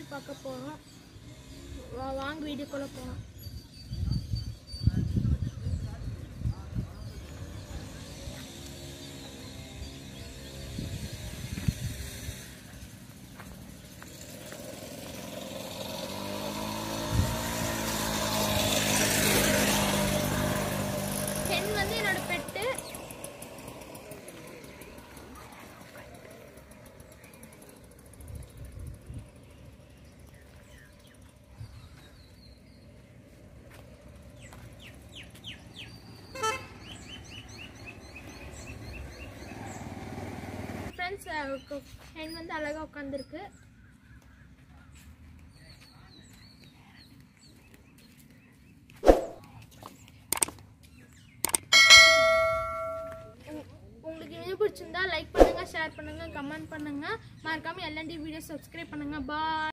பார்க்க போகிறோம் வாங்க வீடியோக்குள்ளே போகலாம் பெண் வந்து என்னோட பெட்டு ஃப்ரெண்ட்ஸ் பெண் வந்து அழகாக உட்காந்துருக்கு உங்களுக்கு வீடியோ பிடிச்சிருந்தா லைக் பண்ணுங்க ஷேர் பண்ணுங்க கமெண்ட் பண்ணுங்க மறக்காம எல்என்டி வீடியோ சப்ஸ்கிரைப் பண்ணுங்க பாய்